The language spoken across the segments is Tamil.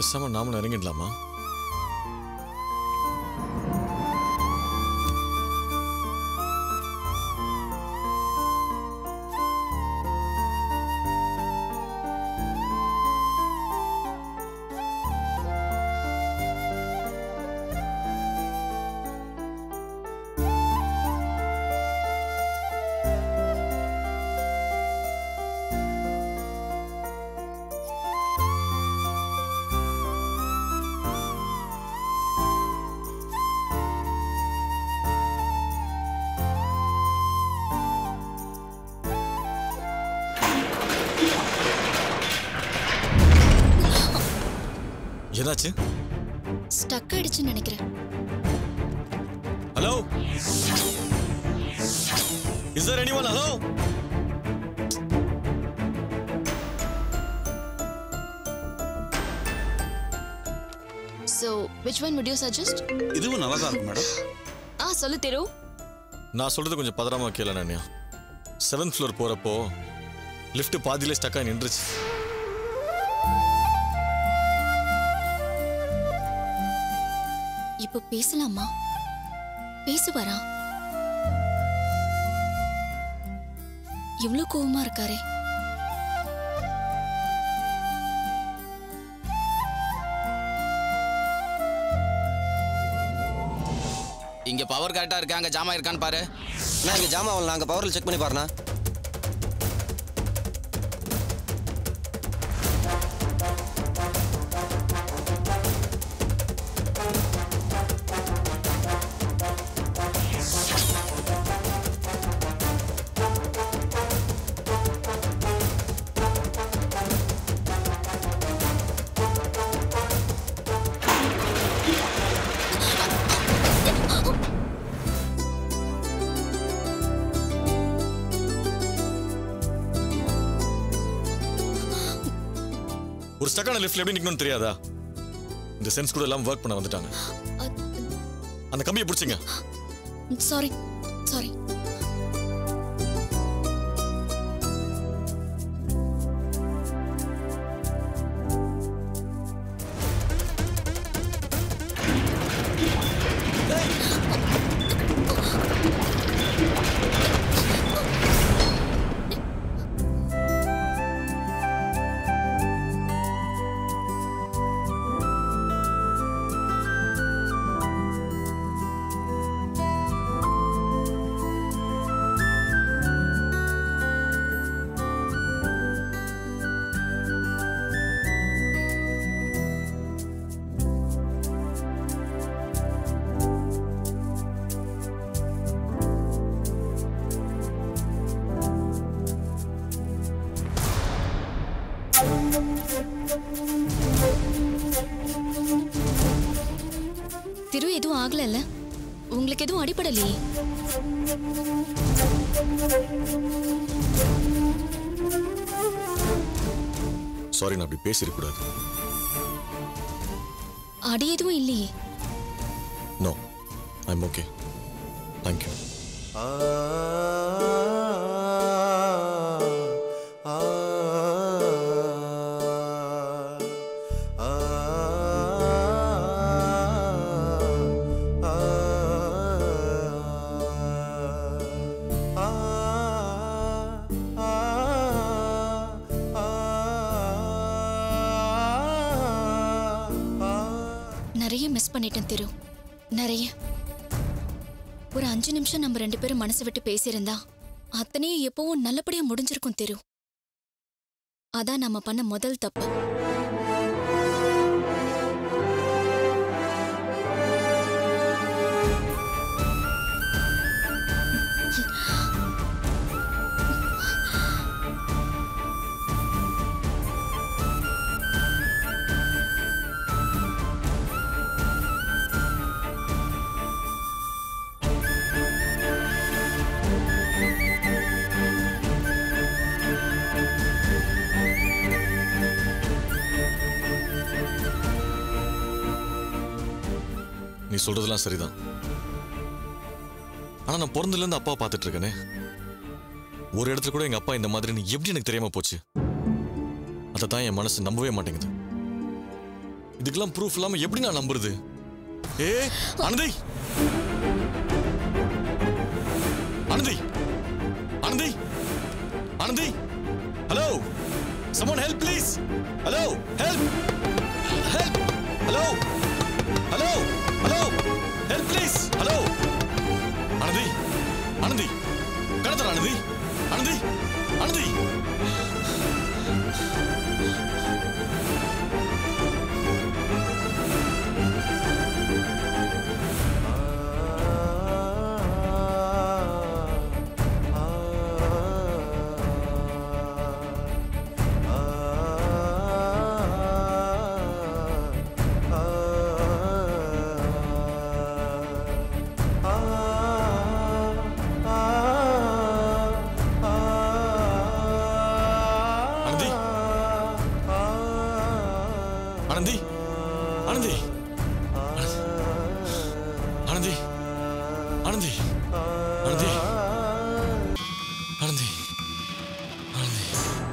பேசாம நாமளும் இறங்கிடலாமா என்னாச்சு ஸ்டக் ஆயிடுச்சுன்னு நினைக்கிறேன் hello is there anyone hello so which one would you suggest இதுவும் நல்லா தான் இருக்கும் மேடம் ஆ சொல்லு திரு நான் சொல்றது கொஞ்சம் பதறாம கேள நானியா செவன்த் ஃப்ளோர் போறப்போ லிஃப்ட் பாதியிலே ஸ்டக்கா நின்றுச்சு இப்போ பேசலாமா பேசுவாரா இவ்ளோ கோவமா இருக்காரே இங்க பவர் கரெக்டா இருக்கா அங்க ஜாமா இருக்கான்னு பாரு நான் இங்க ஜாமா வரல அங்க பவர்ல செக் பண்ணி பாருண்ணா ஒரு ஸ்டக்கான லிஃப்ட்ல எப்படி நிக்கணும்னு தெரியாதா இந்த சென்ஸ் கூட எல்லாம் ஒர்க் பண்ண வந்துட்டாங்க அந்த கம்பியை பிடிச்சிங்க சாரி சாரி திரு எதுவும் ஆகலல்ல உங்களுக்கு எதுவும் அடிபடலையே சாரி நான் அப்படி பேசிடக்கூடாது அடி எதுவும் இல்லையே நோ ஐம் ஓகே தேங்க்யூ நிறைய மிஸ் பண்ணிட்டேன் திரு நிறைய ஒரு அஞ்சு நிமிஷம் நம்ம ரெண்டு பேரும் மனசு விட்டு பேசியிருந்தா அத்தனையும் எப்பவும் நல்லபடியா முடிஞ்சிருக்கும் திரு அதான் நம்ம பண்ண முதல் தப்பு நீ சொல்றதெல்லாம் சரிதான் ஆனா நான் பிறந்ததுல இருந்து அப்பாவை பார்த்துட்டு இருக்கேனே ஒரு இடத்துல கூட எங்க அப்பா இந்த மாதிரின்னு எப்படி எனக்கு தெரியாம போச்சு அதை தான் என் மனசு நம்பவே மாட்டேங்குது இதுக்கெல்லாம் ப்ரூஃப் இல்லாம எப்படி நான் நம்புறது ஏ Anandhi Anandhi Anandhi Anandhi hello someone help please hello help help hello hello hello help please hello Anandhi Anandhi கடத்தர Anandhi Anandhi Anandhi Anandhi Anandhi Anandhi Anandhi Anandhi Anandhi Anandhi Anandhi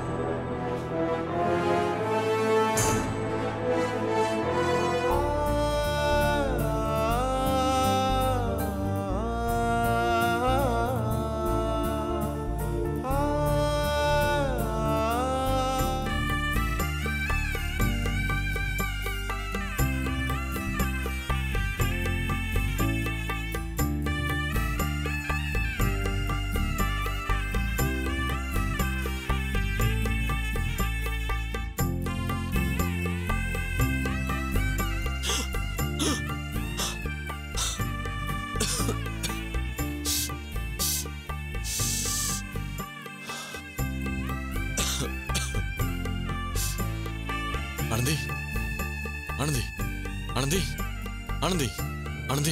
Anandhi Anandhi Anandhi Anandhi Anandhi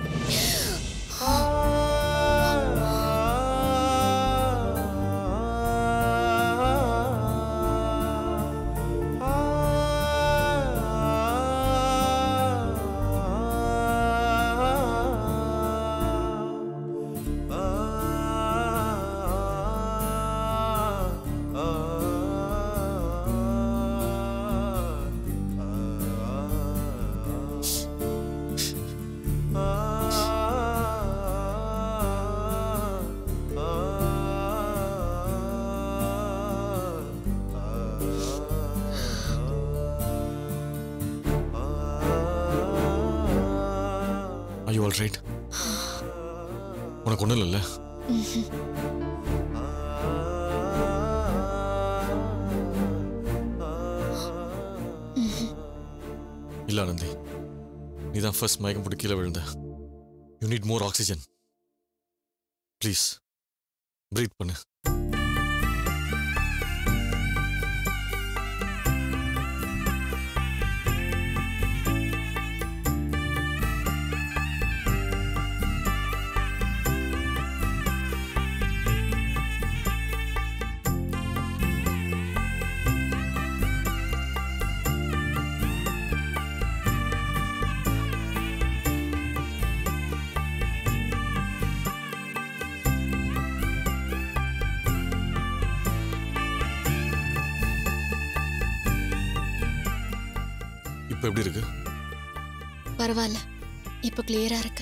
Are you all right? உனக்கு ஒன்றும் இல்லைல்ல இல்ல ஆனந்தி நீ தான் ஃபர்ஸ்ட் மயக்கம் போட்டு கீழே விழுந்த you need more oxygen please breathe பண்ணு இப்போ எப்படி இருக்கு பரவாயில்ல இப்போ கிளியரா இருக்கு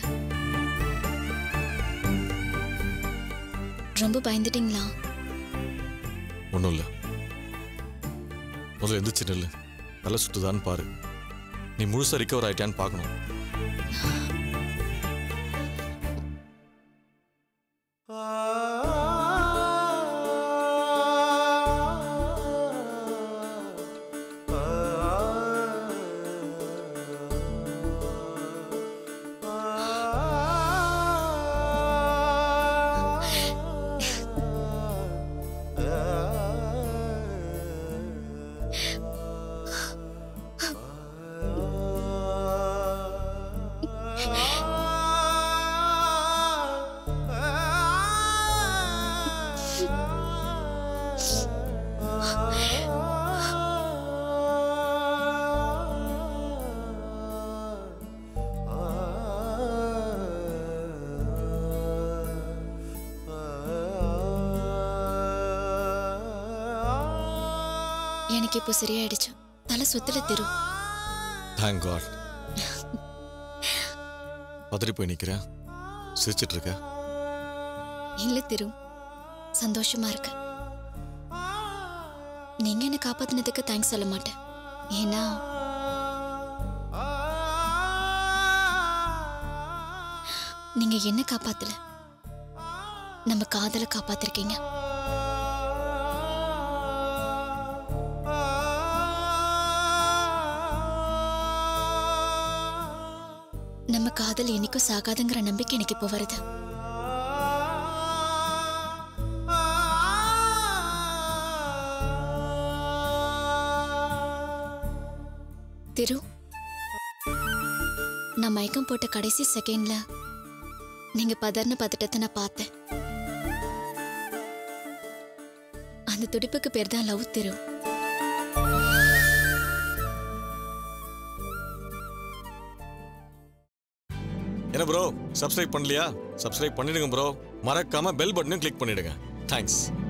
ரொம்ப பயந்துட்டீங்களா ஒன்றும் இல்லை முதல்ல எந்திரிச்சு நில்லு தலை சுத்துதான்னு பாரு நீ முழுசா ரிக்கவர் ஆயிட்டான்னு பார்க்கணும் எனக்கு இப்போ சரியாயிடுச்சு தலை சுத்தல திரு தேங்க் காட் பதறி போய் நிக்கிற சிரிச்சிட்டு இருக்க இல்ல திரு சந்தோஷமா இருக்கு நீங்க என்ன காப்பாத்தினதுக்கு தேங்க்ஸ் சொல்ல மாட்டேன் ஏன்னா நீங்க என்ன காப்பாத்தல நம்ம காதலை காப்பாத்திருக்கீங்க நம்ம காதல் என்னைக்கும் சாகாதுங்கிற நம்பிக்கை எனக்கு இப்போ வருது திரு நான் மயக்கம் போட்ட கடைசி செகண்ட்ல நீங்க பதர்ன பதட்டத்தை நான் பார்த்தேன் அந்த துடிப்புக்கு பேர் தான் லவ் திரு என்ன ப்ரோ சப்ஸ்கிரைப் பண்ணலையா சப்ஸ்கிரைப் பண்ணிடுங்க ப்ரோ மறக்காம பெல் பட்டனையும் கிளிக் பண்ணிடுங்க தேங்க்ஸ்